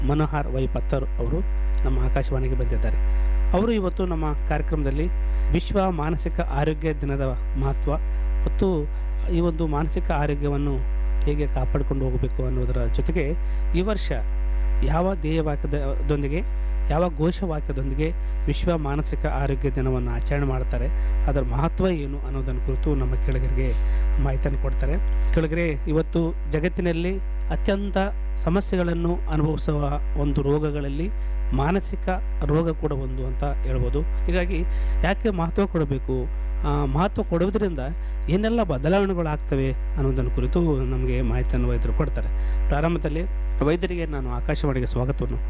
Manohar Y ಪತ್ತರ್ ಅವರು ನಮ್ಮ ಆಕಾಶವಾಣಿಗೆ ಬಂದಿದ್ದಾರೆ ಅವರು ಇವತ್ತು ನಮ್ಮ ಕಾರ್ಯಕ್ರಮದಲ್ಲಿ ವಿಶ್ವ ಮಾನಸಿಕ ಆರೋಗ್ಯ ದಿನದ ಮಹತ್ವ ಮತ್ತು ಈ ಒಂದು ಮಾನಸಿಕ ಆರೋಗ್ಯವನ್ನು ಹೇಗೆ ಕಾಪಾಡಿಕೊಂಡು ಹೋಗಬೇಕು ಅನ್ನೋದರ ಜೊತೆಗೆ ಈ ವರ್ಷ ಯಾವ ಧ್ಯೇಯವಾಕ್ಯದೊಂದಿಗೆ ಯಾವ ಘೋಷವಾಕ್ಯದೊಂದಿಗೆ ವಿಶ್ವ ಮಾನಸಿಕ ಆರೋಗ್ಯ ದಿನವನ್ನು ಆಚರಣೆ ಮಾಡ್ತಾರೆ ಅದರ ಮಹತ್ವ ಏನು ಅನ್ನೋದನ್ನು ಕುರಿತು ನಮ್ಮ ಕೆಳಗರಿಗೆ ಮಾಹಿತಿಯನ್ನು ಕೊಡ್ತಾರೆ ಕೆಳಗರೆ ಇವತ್ತು ಜಗತ್ತಿನಲ್ಲಿ ಅತ್ಯಂತ ಸಮಸ್ಯೆಗಳನ್ನು ಅನುಭವಿಸುವ ಒಂದು ರೋಗಗಳಲ್ಲಿ ಮಾನಸಿಕ ರೋಗ ಕೂಡ ಒಂದು ಅಂತ ಹೇಳ್ಬೋದು ಹೀಗಾಗಿ ಯಾಕೆ ಮಹತ್ವ ಕೊಡಬೇಕು ಆ ಮಹತ್ವ ಕೊಡುವುದರಿಂದ ಏನೆಲ್ಲ ಬದಲಾವಣೆಗಳಾಗ್ತವೆ ಅನ್ನೋದನ್ನು ಕುರಿತು ನಮಗೆ ಮಾಹಿತಿಯನ್ನು ವೈದ್ಯರು ಕೊಡ್ತಾರೆ ಪ್ರಾರಂಭದಲ್ಲಿ ವೈದ್ಯರಿಗೆ ನಾನು ಆಕಾಶವಾಣಿಗೆ ಸ್ವಾಗತವನ್ನು